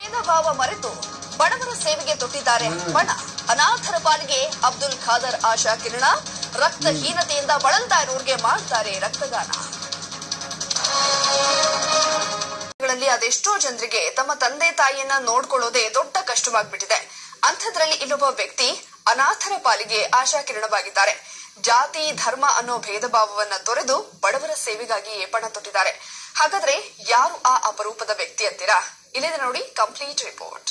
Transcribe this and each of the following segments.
ಭೇದ ಭಾವ ಮರೆತು ಬಡವರ ಸೇವೆಗೆ ತೊಟ್ಟಿದ್ದಾರೆ ಬಣ ಅನಾಥರ ಪಾಲಿಗೆ ಅಬ್ದುಲ್ ಖಾದರ್ ಆಶಾ ಕಿರಣ ರಕ್ತಹೀನತೆಯಿಂದ ಬಳಲ್ತಾ ಇರೋರ್ಗೆ ಮಾಡ್ತಾರೆ ರಕ್ತದಾನ ಗಳಲ್ಲಿ ಅದೆಷ್ಟೋ ಜನರಿಗೆ ತಮ್ಮ ತಂದೆ ತಾಯಿಯನ್ನ ನೋಡ್ಕೊಳ್ಳೋದೇ ದೊಡ್ಡ ಕಷ್ಟವಾಗ್ಬಿಟ್ಟಿದೆ ಅಂಥದ್ರಲ್ಲಿ ಇಲ್ಲೊಬ್ಬ ವ್ಯಕ್ತಿ ಅನಾಥರ ಪಾಲಿಗೆ ಆಶಾ ಕಿರಣವಾಗಿದ್ದಾರೆ ಜಾತಿ ಧರ್ಮ ಅನ್ನೋ ಭೇದ ಭಾವವನ್ನ ತೊರೆದು ಬಡವರ ಸೇವೆಗಾಗಿ ಪಣ ತೊಟ್ಟಿದ್ದಾರೆ ಹಾಗಾದ್ರೆ ಯಾರು ಆ ಅಪರೂಪದ ವ್ಯಕ್ತಿ ಅಂತೀರಾ ಇಲ್ಲಿದೆ ನೋಡಿ ಕಂಪ್ಲೀಟ್ ರಿಪೋರ್ಟ್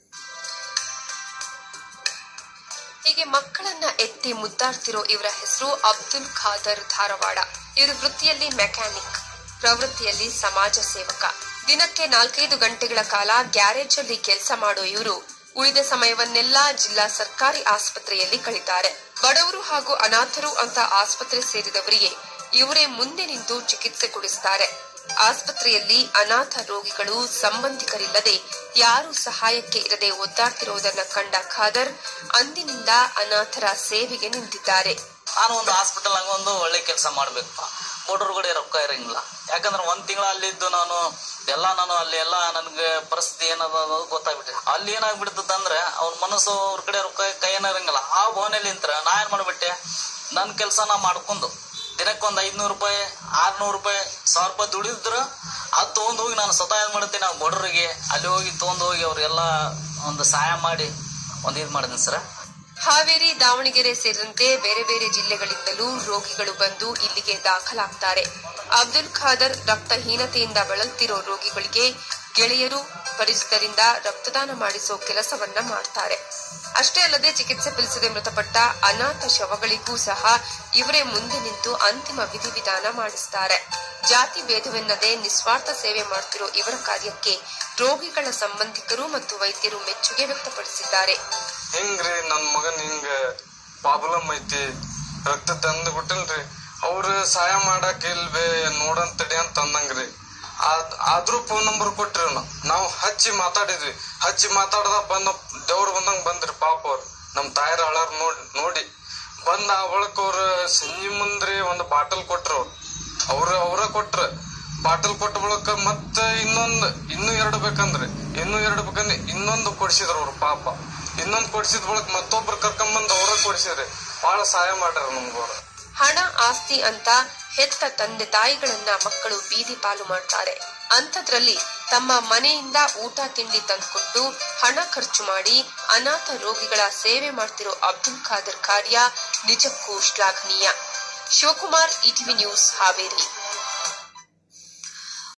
ಹೀಗೆ ಮಕ್ಕಳನ್ನ ಎತ್ತಿ ಮುದ್ದಾಡ್ತಿರೋ ಇವರ ಹೆಸರು ಅಬ್ದುಲ್ ಖಾದರ್ ಧಾರವಾಡ ಇವರು ವೃತ್ತಿಯಲ್ಲಿ ಮೆಕ್ಯಾನಿಕ್ ಪ್ರವೃತ್ತಿಯಲ್ಲಿ ಸಮಾಜ ಸೇವಕ ದಿನಕ್ಕೆ ನಾಲ್ಕೈದು ಗಂಟೆಗಳ ಕಾಲ ಗ್ಯಾರೇಜ್ ಅಲ್ಲಿ ಕೆಲಸ ಮಾಡೋ ಇವರು ಉಳಿದ ಸಮಯವನ್ನೆಲ್ಲ ಜಿಲ್ಲಾ ಸರ್ಕಾರಿ ಆಸ್ಪತ್ರೆಯಲ್ಲಿ ಕಳೀತಾರೆ ಬಡವರು ಹಾಗೂ ಅನಾಥರು ಅಂತ ಆಸ್ಪತ್ರೆ ಸೇರಿದವರಿಗೆ ಇವರೇ ಮುಂದೆ ನಿಂತು ಚಿಕಿತ್ಸೆ ಕೊಡಿಸ್ತಾರೆ ಆಸ್ಪತ್ರೆಯಲ್ಲಿ ಅನಾಥ ರೋಗಿಗಳು ಸಂಬಂಧಿಕರಿಲ್ಲದೆ ಯಾರು ಸಹಾಯಕ್ಕೆ ಇರದೆ ಒದ್ದಾಡ್ತಿರುವುದನ್ನ ಕಂಡ ಖಾದರ್ ಅಂದಿನಿಂದ ಅನಾಥರ ಸೇವೆಗೆ ನಿಂತಿದ್ದಾರೆ ನಾನು ಒಂದು ಹಾಸ್ಪಿಟಲ್ ಆಗ ಒಂದು ಒಳ್ಳೆ ಕೆಲಸ ಮಾಡ್ಬೇಕಪ್ಪ ಬಡವ್ರುಗಡೆ ರೊಕ್ಕ ಇರಂಗಿಲ್ಲ ಯಾಕಂದ್ರೆ ಒಂದ್ ತಿಂಗಳ ಅಲ್ಲಿದ್ದು ನಾನು ಎಲ್ಲ ನಾನು ಅಲ್ಲಿ ಎಲ್ಲ ನನ್ಗೆ ಪರಿಸ್ಥಿತಿ ಏನದ ಅನ್ನೋದು ಗೊತ್ತಾಗ್ಬಿಟ್ಟೆ ಅಲ್ಲಿ ಏನಾಗ್ಬಿಡ್ತದ ಅಂದ್ರೆ ಅವ್ರ ಮನಸ್ಸು ಅವ್ರ ಕಡೆ ರೊಕ್ಕ ಕೈ ಇರಂಗಿಲ್ಲ ಆ ಭವನಲ್ಲಿ ನಿಂತ್ರ ನಾ ಏನ್ ಮಾಡ್ಬಿಟ್ಟೆ ನನ್ನ ಕೆಲಸ ನಾ ಮಾಡ್ಕೊಂಡು ದಿನಕ್ಕೆ ಒಂದ್ ಐದ್ನೂರು ರೂಪಾಯಿ ಆರ್ನೂರು ರೂಪಾಯಿ ಸಾವಿರ ರೂಪಾಯಿ ದುಡಿದ್ರ ಅದು ತಗೊಂಡ್ ಹೋಗಿ ನಾನು ಸ್ವತಃ ಏನ್ ಮಾಡ್ತೀನಿ ಆ ಬಡವರಿಗೆ ಅಲ್ಲಿ ಹೋಗಿ ತಗೊಂಡ್ ಹೋಗಿ ಅವ್ರಿಗೆಲ್ಲ ಒಂದು ಸಹಾಯ ಮಾಡಿ ಒಂದ್ ಇದ್ ಮಾಡಿದ್ದೀನಿ ಸರ್ ಹಾವೇರಿ ದಾವಣಗೆರೆ ಸೇರಿದಂತೆ ಬೇರೆ ಬೇರೆ ಜಿಲ್ಲೆಗಳಿಂದಲೂ ರೋಗಿಗಳು ಬಂದು ಇಲ್ಲಿಗೆ ದಾಖಲಾಗ್ತಾರೆ ಅಬ್ದುಲ್ ಖಾದರ್ ರಕ್ತಹೀನತೆಯಿಂದ ಬಳಲ್ತಿರೋ ರೋಗಿಗಳಿಗೆ ಗೆಳೆಯರು ಪರಿಚಿತರಿಂದ ರಕ್ತದಾನ ಮಾಡಿಸೋ ಕೆಲಸವನ್ನ ಮಾಡ್ತಾರೆ ಅಷ್ಟೇ ಅಲ್ಲದೆ ಚಿಕಿತ್ಸೆ ಫಲಿಸದೆ ಮೃತಪಟ್ಟ ಅನಾಥ ಶವಗಳಿಗೂ ಸಹ ಇವರೇ ಮುಂದೆ ನಿಂತು ಅಂತಿಮ ವಿಧಿವಿಧಾನ ಮಾಡಿಸ್ತಾರೆ ಜಾತಿ ಭೇದವೆನ್ನದೆ ನಿಸ್ವಾರ್ಥ ಸೇವೆ ಮಾಡ್ತಿರೋ ಇವರ ಕಾರ್ಯಕ್ಕೆ ರೋಗಿಗಳ ಸಂಬಂಧಿಕರು ಮತ್ತು ವೈದ್ಯರು ಮೆಚ್ಚುಗೆ ವ್ಯಕ್ತಪಡಿಸಿದ್ದಾರೆ ಹಿಂಗ್ರಿ ನನ್ ಮಗನ್ ಹಿಂಗ ಪ್ರಾಬ್ಲಮ್ ಐತಿ ರಕ್ತ ತಂದು ಬಿಟ್ಟಿಲ್ರಿ ಅವ್ರ ಸಹಾಯ ಮಾಡಕ್ ಇಲ್ವೇ ನೋಡಂತ ತಡಿ ಅಂತ ಅಂದಂಗ್ರಿ ಆದ್- ಆದ್ರೂ ಫೋನ್ ನಂಬರ್ ಕೊಟ್ರಿ ನಾವು ನಾವು ಹಚ್ಚಿ ಮಾತಾಡಿದ್ವಿ ಹಚ್ಚಿ ಮಾತಾಡ್ದ ಬಂದ ದೇವ್ರು ಬಂದಂಗ ಬಂದ್ರಿ ಪಾಪ ಅವ್ರು ನಮ್ ತಾಯಿರ ಅಳಾರ್ ನೋಡಿ ನೋಡಿ ಬಂದ ಆ ಒಳಕ್ ಅವ್ರ ಸಂಜೆ ಮುಂದ್ರಿ ಒಂದ್ ಬಾಟಲ್ ಕೊಟ್ರ ಅವ್ರು ಅವ್ರ ಅವ್ರ ಕೊಟ್ರ ಬಾಟಲ್ ಕೊಟ್ಟ ಬಳಕ ಮತ್ತ ಇನ್ನೊಂದ್ ಇನ್ನೂ ಎರಡು ಬೇಕಂದ್ರಿ ಇನ್ನೂ ಎರಡು ಬೇಕಂದ್ರೆ ಇನ್ನೊಂದು ಕೊಡ್ಸಿದ್ರ ಅವ್ರು ಪಾಪ ಇನ್ನೊಂದ್ ಕೊಡ್ಸಿದ ಬಳಕ ಮತ್ತೊಬ್ರು ಕರ್ಕೊಂಬಂದ್ ಅವ್ರ ಕೊಡ್ಸಿದ್ರಿ ಬಹಳ ಸಹಾಯ ಮಾಡ್ಯಾರ ನಮ್ಗವ್ರು ಹಣ ಆಸ್ತಿ ಅಂತ ಹೆತ್ತ ತಂದೆ ತಾಯಿಗಳನ್ನ ಮಕ್ಕಳು ಬೀದಿ ಪಾಲು ಮಾಡ್ತಾರೆ ಅಂಥದ್ರಲ್ಲಿ ತಮ್ಮ ಮನೆಯಿಂದ ಊಟ ತಿಂಡಿ ತಂದ್ಕೊಟ್ಟು ಹಣ ಖರ್ಚು ಮಾಡಿ ಅನಾಥ ರೋಗಿಗಳ ಸೇವೆ ಮಾಡ್ತಿರೋ ಅಬ್ದುಲ್ ಖಾದರ್ ಕಾರ್ಯ ನಿಜಕ್ಕೂ ಶ್ಲಾಘನೀಯ ಶಿವಕುಮಾರ್ ಇಟಿವಿ ನ್ಯೂಸ್ ಹಾವೇರಿ